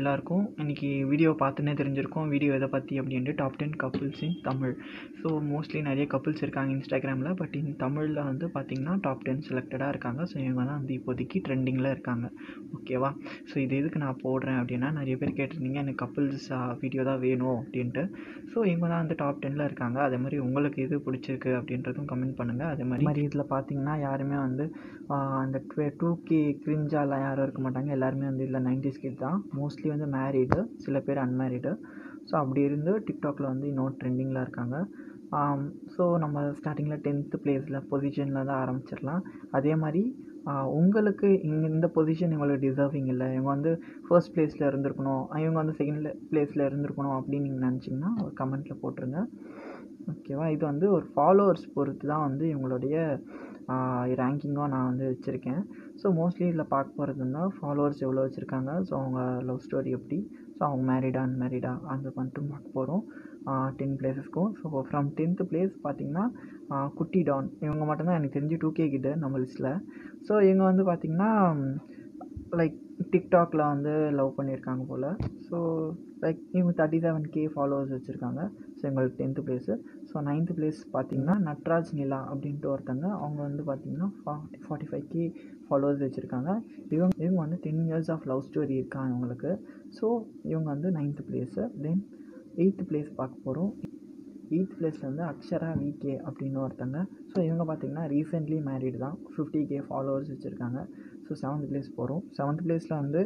எல்லாருக்கும் இன்றைக்கி வீடியோ பார்த்துனே தெரிஞ்சிருக்கும் வீடியோ எதை பற்றி அப்படின்ட்டு top ten couples in Tamil so mostly நிறைய கப்புள்ஸ் இருக்காங்க இன்ஸ்டாகிராமில் பட் இன் தமிழில் வந்து பார்த்திங்கன்னா டாப் டென் செலக்டடாக இருக்காங்க ஸோ இவங்க தான் வந்து இப்போதைக்கு ட்ரெண்டிங்கில் இருக்காங்க ஓகேவா ஸோ இது எதுக்கு நான் போடுறேன் அப்படின்னா நிறைய பேர் கேட்டிருந்தீங்க எனக்கு கப்புள்ஸ் வீடியோ தான் வேணும் அப்படின்ட்டு ஸோ இவங்க தான் வந்து டாப் டெனில் இருக்காங்க அதே மாதிரி உங்களுக்கு எது பிடிச்சிருக்கு அப்படின்றதும் கமெண்ட் பண்ணுங்கள் அதே மாதிரி மாதிரி இதில் பார்த்தீங்கன்னா யாருமே வந்து ஆஹ் அந்த டூ கே கிரிஞ்சாலாம் யாரும் இருக்க மாட்டாங்க எல்லாருமே வந்து இதில் நைன்டிஸ் கிட் தான் மோஸ்ட்லி வந்து மேரீடு சில பேர் அன்மேரீடு ஸோ அப்படி இருந்து டிக்டாக்ல வந்து இன்னும் ட்ரெண்டிங்கில் இருக்காங்க ஸோ நம்ம ஸ்டார்டிங்கில் டென்த்து பிளேஸில் பொசிஷனில் தான் ஆரம்பிச்சிடலாம் அதே மாதிரி ஆஹ் உங்களுக்கு இங்கே இந்த பொசிஷன் இவங்களுக்கு டிசர்விங் இல்லை இவங்க வந்து ஃபர்ஸ்ட் பிளேஸில் இருந்திருக்கணும் இவங்க வந்து செகண்ட் பிளேஸில் இருந்திருக்கணும் அப்படின்னு நீங்கள் நினச்சிங்கன்னா ஒரு கமெண்ட்டில் போட்டுருங்க ஓகேவா இது வந்து ஒரு ஃபாலோவர்ஸ் பொறுத்து தான் வந்து இவங்களுடைய ரேங்கிங்கும் நான் வந்து வச்சுருக்கேன் ஸோ மோஸ்ட்லி இதில் பார்க்க போகிறது இருந்தால் ஃபாலோவர்ஸ் எவ்வளோ வச்சுருக்காங்க ஸோ அவங்க லவ் ஸ்டோரி எப்படி ஸோ அவங்க மேரிடா அன்மேரிடா அந்த மட்டும் பார்க்க போகிறோம் டென் பிளேஸஸ்க்கும் ஸோ ஃப்ரம் டென்த்து பிளேஸ் பார்த்திங்கன்னா குட்டி டான் இவங்க மட்டும்தான் எனக்கு தெரிஞ்சு டூ கே கிட்ட நம்ம லிஸ்ட்டில் ஸோ இவங்க வந்து பார்த்திங்கன்னா லைக் டிக்டாக்ல வந்து லவ் பண்ணியிருக்காங்க போல் ஸோ லைக் இவங்க தேர்ட்டி செவன் கே ஃபாலோவர்ஸ் வச்சுருக்காங்க ஸோ எங்களுக்கு tenth place so ninth place பார்த்தீங்கன்னா நட்ராஜ் நிலா அப்படின்ட்டு ஒருத்தங்க அவங்க வந்து பார்த்தீங்கன்னா forty forty five K followers வச்சுருக்காங்க இவங்க இவங்க வந்து ten years of love story இருக்காங்க இவங்களுக்கு ஸோ இவங்க வந்து ninth place then eighth place பார்க்க போகிறோம் எயித் பிளேஸில் வந்து அக்ஷரா விகே அப்படின்னு ஒருத்தங்க ஸோ இவங்க பார்த்தீங்கன்னா ரீசெண்ட்லி மேரீடு தான் ஃபிஃப்டி கே ஃபாலோவர்ஸ் வச்சுருக்காங்க ஸோ செவன்த் பிளேஸ் போகிறோம் செவன்த் பிளேஸில் வந்து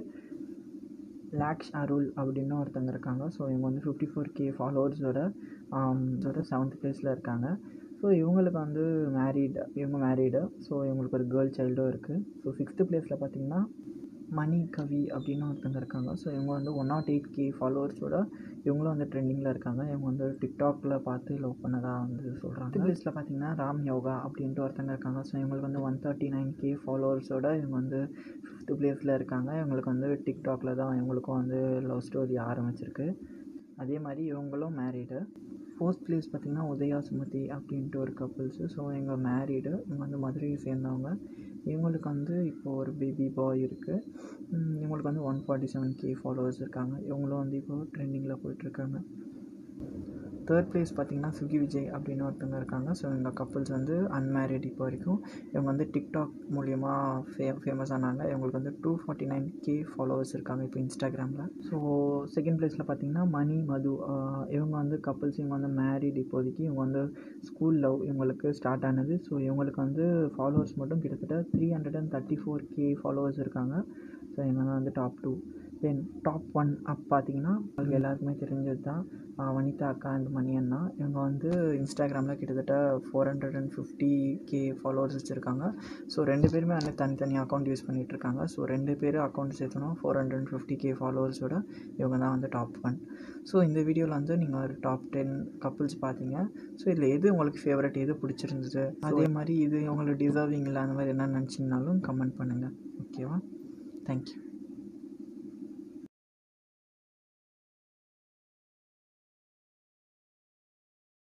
லாக்ஷ் அருள் அப்படின்னு ஒருத்தங்க இருக்காங்க ஸோ இவங்க வந்து ஃபிஃப்டி ஃபோர் கே ஃபாலோவர்ஸோட இதோட செவன்த் பிளேஸில் இருக்காங்க ஸோ இவங்களுக்கு வந்து மேரீடு இவங்க மேரீடு ஸோ இவங்களுக்கு ஒரு கேர்ள் சைல்டும் இருக்குது ஸோ சிக்ஸ்த்து பிளேஸில் பார்த்தீங்கன்னா மணி கவி அப்படின்னு ஒருத்தங்க இருக்காங்க ஸோ இவங்க வந்து ஒன் நாட் எயிட் கே ஃபாலோவர்ஸோட இவங்களும் வந்து ட்ரெண்டிங்கில் இருக்காங்க இவங்க வந்து டிக்டாக்ல பார்த்து லவ் பண்ணதாக வந்து சொல்கிறாங்க லிஸ்ட்டில் பார்த்தீங்கன்னா ராம் யோகா அப்படின்ட்டு ஒருத்தங்க இருக்காங்க ஸோ இவங்களுக்கு வந்து ஒன் தேர்ட்டி நைன் கே ஃபாலோவர்ஸோட இவங்க வந்து ஃபிஃப்த்து பிளேஸில் இருக்காங்க இவங்களுக்கு வந்து டிக்டாக்ல தான் இவங்களுக்கும் வந்து லவ் ஸ்டோரி ஆரம்பிச்சிருக்கு அதே மாதிரி இவங்களும் மேரீடு ஃபோர்த் பிளேஸ் பார்த்திங்கன்னா உதயா சுமதி அப்படின்ட்டு ஒரு கப்புள்ஸு ஸோ இவங்க மேரீடு இவங்க வந்து மதுரையை சேர்ந்தவங்க இவங்களுக்கு வந்து இப்போது ஒரு பேபி பாய் இருக்குது இவங்களுக்கு வந்து one forty seven K followers இருக்காங்க இவங்களும் வந்து இப்போது ட்ரெண்டிங்கில் போயிட்டுருக்காங்க தேர்ட் பிளேஸ் பார்த்திங்கன்னா சுகி விஜய் அப்படின்னு ஒருத்தவங்க இருக்காங்க ஸோ இவங்க கப்புள்ஸ் வந்து அன்மேரிட் இப்போ வரைக்கும் இவங்க வந்து டிக்டாக் மூலியமா ஃபே ஃபேமஸ் ஆனாங்க இவங்களுக்கு வந்து two forty nine K followers இருக்காங்க இப்போ இன்ஸ்டாகிராமில் ஸோ செகண்ட் பிளேஸில் பார்த்தீங்கன்னா மணி மது இவங்க வந்து கப்புள்ஸ் இவங்க வந்து மேரிட் இப்போதைக்கு இவங்க வந்து ஸ்கூல் லவ் இவங்களுக்கு ஸ்டார்ட் ஆனது ஸோ இவங்களுக்கு வந்து ஃபாலோவர்ஸ் மட்டும் கிட்டத்தட்ட three hundred and thirty four K followers இருக்காங்க ஸோ இவங்க தான் வந்து top two then top one up பார்த்தீங்கன்னா உங்களுக்கு எல்லாருக்குமே தெரிஞ்சது தான் வனிதா அக்கா அண்ட் மணி அண்ணா இவங்க வந்து இன்ஸ்டாகிராமில் கிட்டத்தட்ட four hundred and fifty K followers வச்சுருக்காங்க ஸோ ரெண்டு பேருமே வந்து தனித்தனி அக்கௌண்ட் யூஸ் பண்ணிகிட்டு இருக்காங்க ஸோ ரெண்டு பேர் அக்கௌண்ட் சேர்த்தணும் four hundred and fifty K ஃபாலோவர்ஸோட இவங்க தான் வந்து டாப் ஒன் ஸோ இந்த வீடியோவில் வந்து நீங்கள் ஒரு டாப் டென் கப்புள்ஸ் பார்த்தீங்க ஸோ இதில் எது உங்களுக்கு ஃபேவரட் எது பிடிச்சிருந்தது அதே மாதிரி இது உங்களுக்கு டிசர்விங் இல்லை அந்த மாதிரி என்ன நினச்சிங்கனாலும் கமெண்ட் பண்ணுங்கள் ஓகேவா தேங்க்யூ